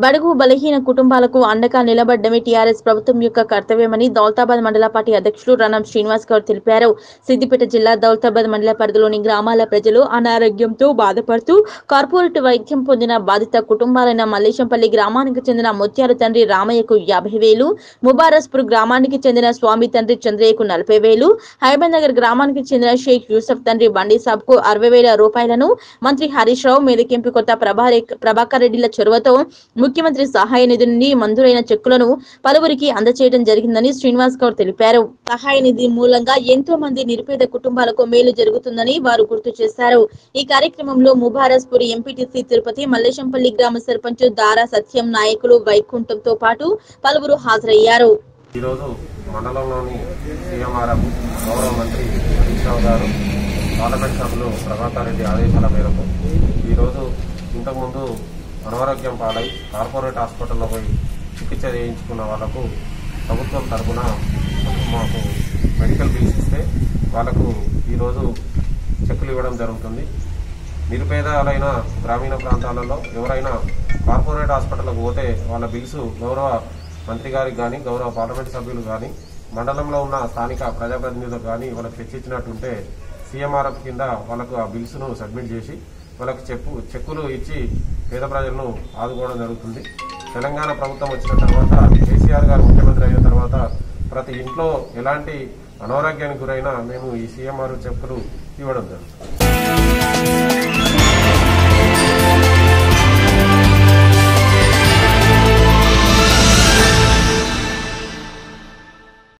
బడుగు బలహీన కుటుంబాలకు అండగా నిలబడ్డమే టీఆర్ఎస్ ప్రభుత్వం యొక్క కర్తవ్యమని దౌలతాబాద్ మండల పార్టీ అధ్యక్షులు రణం శ్రీనివాస్ గౌడ్ తెలిపారు సిద్దిపేట జిల్లా దౌలతాబాద్ మండల పరిధిలోని గ్రామాల ప్రజలు అనారోగ్యంతో బాధపడుతూ కార్పొరేట్ వైద్యం పొందిన బాధిత కుటుంబాలైన మల్లేశంపల్లి గ్రామానికి చెందిన ముత్యాలు తండ్రి రామయ్యకు యాభై వేలు ముబారస్పూర్ గ్రామానికి చెందిన స్వామి తండ్రి చంద్రయ్యకు నలభై వేలు హైబన్ నగర్ గ్రామానికి చెందిన షేక్ యూసఫ్ తండ్రి బండి సాబ్ కు అరవై వేల రూపాయలను మంత్రి హరీష్ రావు మేదకెంపి కొత్త ప్రభారే ప్రభాకర్ రెడ్డిల చొరవతో ముఖ్యమంత్రి సహాయ నిధి నుండి మంజూరైన చెక్కులను పలువురికి అందజేయడం జరిగిందని శ్రీనివాస్ గౌడ్ తెలిపారు సహాయ నిధి మూలంగా ఎంతో మంది నిరుపేద కుటుంబాలకు మేలు జరుగుతుందని వారు గుర్తు చేశారు ఈ కార్యక్రమంలో ముబారస్పూర్ ఎంపీటీసీ తిరుపతి మల్లేశంపల్లి గ్రామ సర్పంచ్ దారా సత్యం నాయకులు వైకుంఠంతో పాటు పలువురు హాజరయ్యారు ఈరోజు మండలంలోని సీఎంఆర్ఎఫ్ గౌరవ మంత్రి హరీష్ రావు గారు పార్లమెంట్ సభ్యులు ప్రభాకర్ రెడ్డి ఆదేశాల మేరకు ఈరోజు ఇంతకుముందు అనారోగ్యం పాలై కార్పొరేట్ హాస్పిటల్లో పోయి చికిత్స చేయించుకున్న వాళ్లకు ప్రభుత్వం తరఫున మాకు మెడికల్ బిల్స్ ఇస్తే వాళ్ళకు ఈరోజు చెక్కులు ఇవ్వడం జరుగుతుంది నిరుపేదలైన గ్రామీణ ప్రాంతాలలో ఎవరైనా కార్పొరేట్ హాస్పిటల్కి పోతే వాళ్ళ బిల్స్ గౌరవ మంత్రి గారికి కానీ గౌరవ పార్లమెంట్ సభ్యులు కానీ మండలంలో ఉన్న స్థానిక ప్రజాప్రతినిధులకు కానీ వాళ్ళకి తెచ్చిచ్చినట్టుంటే సీఎంఆర్ఎఫ్ కింద వాళ్ళకు ఆ బిల్స్ను సబ్మిట్ చేసి వాళ్ళకి చెప్పు చెక్కులు ఇచ్చి పేద ప్రజలను ఆదుకోవడం జరుగుతుంది తెలంగాణ ప్రభుత్వం వచ్చిన తర్వాత కేసీఆర్ గారు ముఖ్యమంత్రి అయిన తర్వాత ప్రతి ఇంట్లో ఎలాంటి అనారోగ్యానికి గురైనా మేము ఈ సీఎంఆర్ చెక్కులు ఇవ్వడం జరుగుతుంది